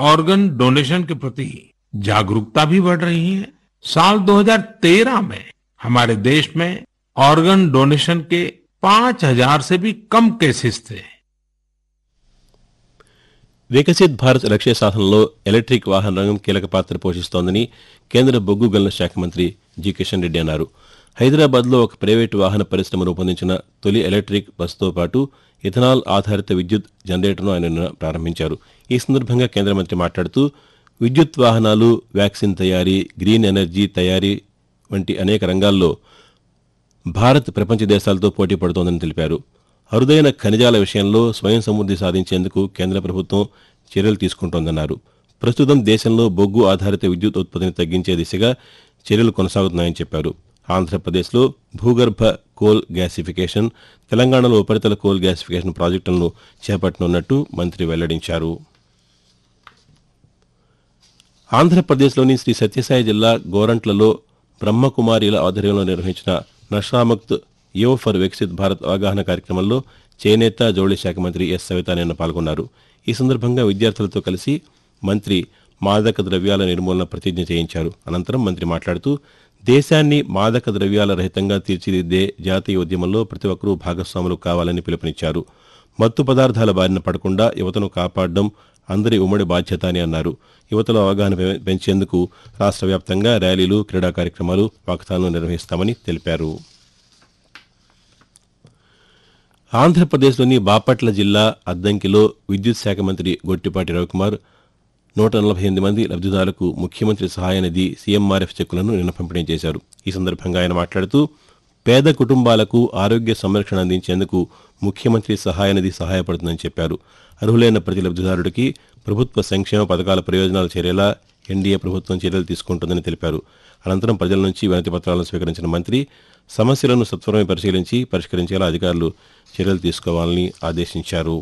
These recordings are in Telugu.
ऑर्गन डोनेशन के प्रति जागरूकता भी बढ़ रही है साल 2013 में हमारे देश में ऑर्गन डोनेशन के 5000 से भी कम केसेस थे వికసిత్ భారత్ లక్ష్య సాధనలో ఎలక్ట్రిక్ వాహన రంగం కీలక పాత్ర పోషిస్తోందని కేంద్ర బొగ్గు గనుల శాఖ మంత్రి జి కిషన్ రెడ్డి అన్నారు హైదరాబాద్లో ఒక ప్రైవేటు వాహన పరిశ్రమ రూపొందించిన తొలి ఎలక్ట్రిక్ బస్సుతో పాటు ఇథనాల్ ఆధారిత విద్యుత్ జనరేటర్ను ఆయన నిన్న ప్రారంభించారు ఈ సందర్భంగా కేంద్ర మంత్రి మాట్లాడుతూ విద్యుత్ వాహనాలు వ్యాక్సిన్ తయారీ గ్రీన్ ఎనర్జీ తయారీ వంటి అనేక రంగాల్లో భారత్ ప్రపంచ దేశాలతో పోటీ పడుతోందని తెలిపారు అరుదైన ఖనిజాల విషయంలో స్వయం సమృద్ధి సాధించేందుకు కేంద్ర ప్రభుత్వం చర్యలు తీసుకుంటోందన్నారు ప్రస్తుతం దేశంలో బొగ్గు ఆధారిత విద్యుత్ ఉత్పత్తిని తగ్గించే దిశగా చర్యలు కొనసాగుతున్నాయని చెప్పారు ఆంధ్రప్రదేశ్లో భూగర్భ కోల్ గ్యాసిఫికేషన్ తెలంగాణలో ఉపరితల కోల్ గ్యాసిఫికేషన్ ప్రాజెక్టులను చేపట్టనున్నట్టు మంత్రి వెల్లడించారు ఆంధ్రప్రదేశ్లోని శ్రీ సత్యసాయి జిల్లా గోరంట్లలో బ్రహ్మకుమారిల ఆధ్వర్యంలో నిర్వహించిన నషాముక్త్ యువ ఫర్ వికసిత్ భారత్ అవగాహన కార్యక్రమంలో చేనేత జౌళి శాఖ మంత్రి ఎస్ సవిత నిన్న పాల్గొన్నారు ఈ సందర్భంగా విద్యార్థులతో కలిసి మంత్రి మాదక ద్రవ్యాల నిర్మూలన ప్రతిజ్ఞ చేయించారు అనంతరం మంత్రి మాట్లాడుతూ దేశాన్ని మాదక ద్రవ్యాల రహితంగా తీర్చిదిద్దే జాతీయ ఉద్యమంలో ప్రతి ఒక్కరూ భాగస్వాములు కావాలని పిలుపునిచ్చారు మత్తు పదార్థాల బారిన పడకుండా యువతను కాపాడడం అందరి ఉమ్మడి బాధ్యత అని అన్నారు యువతలో అవగాహన పె- పెంచేందుకు రాష్ట్ర వ్యాప్తంగా ర్యాలీలు క్రీడా కార్యక్రమాలు వాకథాన్లు నిర్వహిస్తామని తెలిపారు ఆంధ్రప్రదేశ్లోని బాపట్ల జిల్లా అద్దంకిలో విద్యుత్ శాఖ మంత్రి గొట్టిపాటి రవికుమార్ నూట నలభై ఎనిమిది మంది లబ్ధిదారులకు ముఖ్యమంత్రి సహాయ నిధి సీఎంఆర్ఎఫ్ చెక్కులను నిన్న పంపిణీ చేశారు ఈ సందర్భంగా ఆయన మాట్లాడుతూ పేద కుటుంబాలకు ఆరోగ్య సంరక్షణ అందించేందుకు ముఖ్యమంత్రి సహాయ నిధి సహాయపడుతుందని చెప్పారు అర్హులైన ప్రతి లబ్ధిదారుడికి ప్రభుత్వ సంక్షేమ పథకాల ప్రయోజనాలు చేరేలా ఎన్డీఏ ప్రభుత్వం చర్యలు తీసుకుంటుందని తెలిపారు అనంతరం ప్రజల నుంచి వినతి పత్రాలను స్వీకరించిన మంత్రి సమస్యలను సత్వరమే పరిశీలించి పరిష్కరించేలా అధికారులు చర్యలు తీసుకోవాలని ఆదేశించారు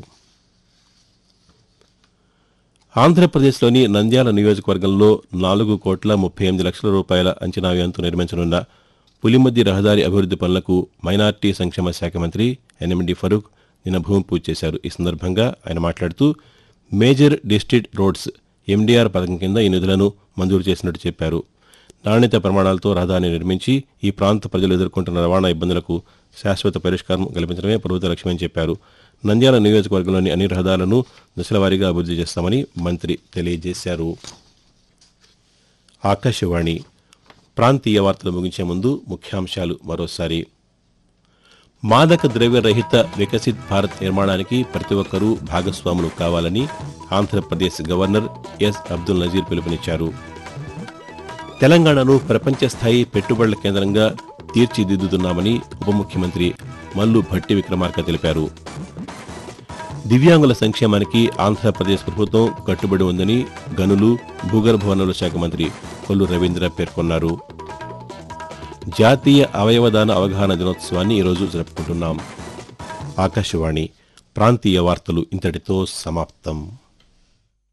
ఆంధ్రప్రదేశ్లోని నంద్యాల నియోజకవర్గంలో నాలుగు కోట్ల ముప్పై ఎనిమిది లక్షల రూపాయల అంచనా వ్యయంతో నిర్మించనున్న పులిమద్ది రహదారి అభివృద్ది పనులకు మైనార్టీ సంక్షేమ శాఖ మంత్రి ఎన్ఎండి ఫరూక్ నిన్న భూమి పూజ చేశారు ఈ సందర్భంగా ఆయన మాట్లాడుతూ మేజర్ డిస్ట్రిక్ట్ రోడ్స్ ఎండీఆర్ పథకం కింద ఈ నిధులను మంజూరు చేసినట్టు చెప్పారు నాణ్యత ప్రమాణాలతో రహదారిని నిర్మించి ఈ ప్రాంత ప్రజలు ఎదుర్కొంటున్న రవాణా ఇబ్బందులకు శాశ్వత పరిష్కారం కల్పించడమే ప్రభుత్వ లక్ష్యమని చెప్పారు నంద్యాల నియోజకవర్గంలోని అన్ని రహదారులను దశలవారీగా అభివృద్ధి చేస్తామని మంత్రి తెలియజేశారు ఆకాశవాణి ప్రాంతీయ వార్తలు ముగించే ముందు ముఖ్యాంశాలు మరోసారి మాదక ద్రవ్య రహిత వికసిత్ భారత్ నిర్మాణానికి ప్రతి ఒక్కరూ భాగస్వాములు కావాలని ఆంధ్రప్రదేశ్ గవర్నర్ ఎస్ అబ్దుల్ నజీర్ పిలుపునిచ్చారు తెలంగాణను ప్రపంచ స్థాయి పెట్టుబడుల కేంద్రంగా తీర్చిదిద్దుతున్నామని ఉప ముఖ్యమంత్రి మల్లు భట్టి విక్రమార్క తెలిపారు దివ్యాంగుల సంక్షేమానికి ఆంధ్రప్రదేశ్ ప్రభుత్వం కట్టుబడి ఉందని గనులు భూగర్భ వనరుల శాఖ మంత్రి కొల్లు రవీంద్ర పేర్కొన్నారు జాతీయ అవయవదాన అవగాహన దినోత్సవాన్ని ఈరోజు జరుపుకుంటున్నాం ఆకాశవాణి ప్రాంతీయ వార్తలు ఇంతటితో సమాప్తం